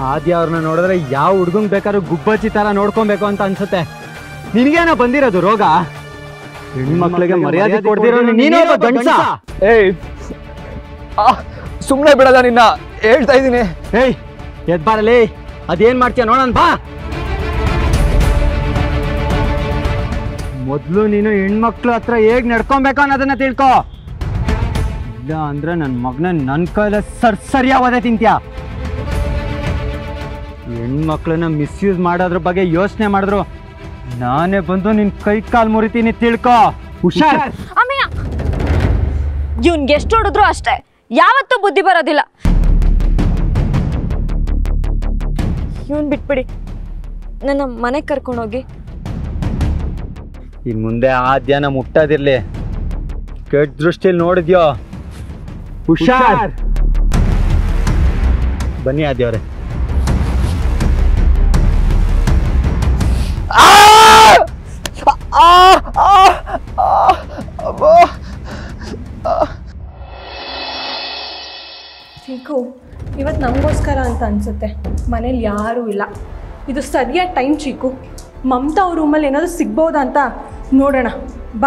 ಆದ್ಯ ಅವ್ರನ್ನ ನೋಡಿದ್ರೆ ಯಾವ ಹುಡ್ಗಂಗ್ ಬೇಕಾದ್ರೂ ಗುಬ್ಬಚ್ಚಿ ತರ ನೋಡ್ಕೊಬೇಕು ಅಂತ ಅನ್ಸುತ್ತೆ ನಿನಗೇನೋ ಬಂದಿರೋದು ರೋಗ ಹೆಣ್ಮಕ್ಳಿಗೆ ಮರ್ಯಾದೆ ಕೊಡ್ದಿರೋ ನೀನು ಒಬ್ಬ ಗಂಡ್ಸ ಏಯ್ ಸುಮ್ಮನೆ ಬಿಡಲ್ಲ ನಿನ್ನ ಹೇಳ್ತಾ ಇದ್ದೀನಿ ಏಯ್ ಎದ್ ಬಾರಲ್ಲಿ ಅದೇನ್ ಮಾಡ್ತೀಯ ನೋಡೋಣ ಬಾ ಮೊದ್ಲು ನೀನು ಹೆಣ್ಮಕ್ಳು ಹತ್ರ ಹೇಗ್ ನಡ್ಕೊಬೇಕು ಅನ್ನೋದನ್ನ ತಿಳ್ಕೊ ಇಲ್ಲ ಅಂದ್ರೆ ನನ್ನ ಮಗನ ನನ್ನ ಕೈಲ ಸರ್ ಸರಿಯಾವದೆ ತಿಂತ್ಯ ಹೆಣ್ಮಕ್ಳನ್ನ ಮಿಸ್ಯೂಸ್ ಮಾಡೋದ್ರ ಬಗ್ಗೆ ಯೋಚನೆ ಮಾಡಿದ್ರು ನಾನೇ ಬಂದು ನಿನ್ ಕೈ ಕಾಲ್ ಮುರಿತೀನಿ ತಿಳ್ಕೊ ಹುಷಾರ್ ಅಮ್ಮಯ್ಯ ಇವ್ನ್ಗೆ ಎಷ್ಟು ಹೊಡೆದ್ರು ಅಷ್ಟೇ ಯಾವತ್ತೂ ಬುದ್ಧಿ ಬರೋದಿಲ್ಲ ಇವನ್ ಬಿಟ್ಬಿಡಿ ನನ್ನ ಮನೆಗೆ ಕರ್ಕೊಂಡೋಗಿ ಇನ್ ಮುಂದೆ ಆದ್ಯನ ಮುಟ್ಟೋದಿರ್ಲಿ ಕೆಟ್ಟ ದೃಷ್ಟಿಲಿ ನೋಡಿದ್ಯೋ ಹುಷಾರ್ ಬನ್ನಿ ಆದ್ಯವ್ರೆ ಚೀಕು ಇವತ್ತು ನಮಗೋಸ್ಕರ ಅಂತ ಅನಿಸುತ್ತೆ ಮನೇಲಿ ಯಾರೂ ಇಲ್ಲ ಇದು ಸರಿಯಾದ ಟೈಮ್ ಚೀಕು ಮಮತಾ ಅವ್ರ ರೂಮಲ್ಲಿ ಏನಾದರೂ ಸಿಗ್ಬೋದಾ ಅಂತ ನೋಡೋಣ ಬಾ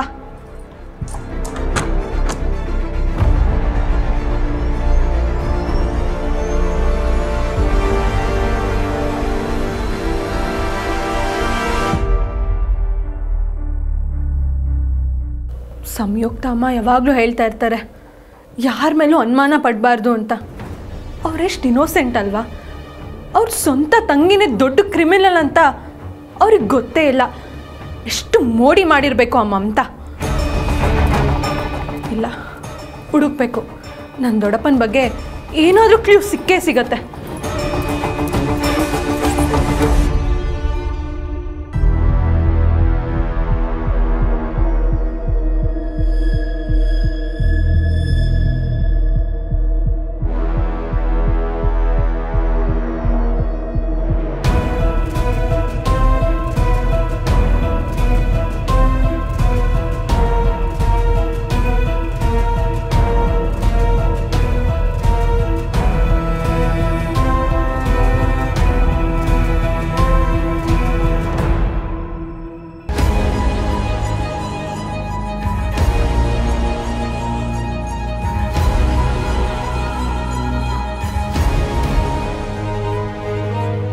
ಸಂಯುಕ್ತ ಅಮ್ಮ ಯಾವಾಗಲೂ ಹೇಳ್ತಾ ಇರ್ತಾರೆ ಯಾರ ಮೇಲೂ ಅನುಮಾನ ಪಡಬಾರ್ದು ಅಂತ ಅವರೆಷ್ಟು ಇನೋಸೆಂಟ್ ಅಲ್ವಾ ಅವ್ರ ಸ್ವಂತ ತಂಗಿನೇ ದೊಡ್ಡ ಕ್ರಿಮಿನಲ್ ಅಂತ ಅವ್ರಿಗೆ ಗೊತ್ತೇ ಇಲ್ಲ ಎಷ್ಟು ಮೋಡಿ ಮಾಡಿರಬೇಕು ಆ ಮಮತಾ ಇಲ್ಲ ಹುಡುಕ್ಬೇಕು ನನ್ನ ದೊಡ್ಡಪ್ಪನ ಬಗ್ಗೆ ಏನಾದರೂ ಕ್ಲೂ ಸಿಕ್ಕೇ ಸಿಗತ್ತೆ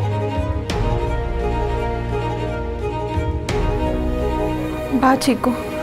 ಬಾ ಚಿಕ್ಕು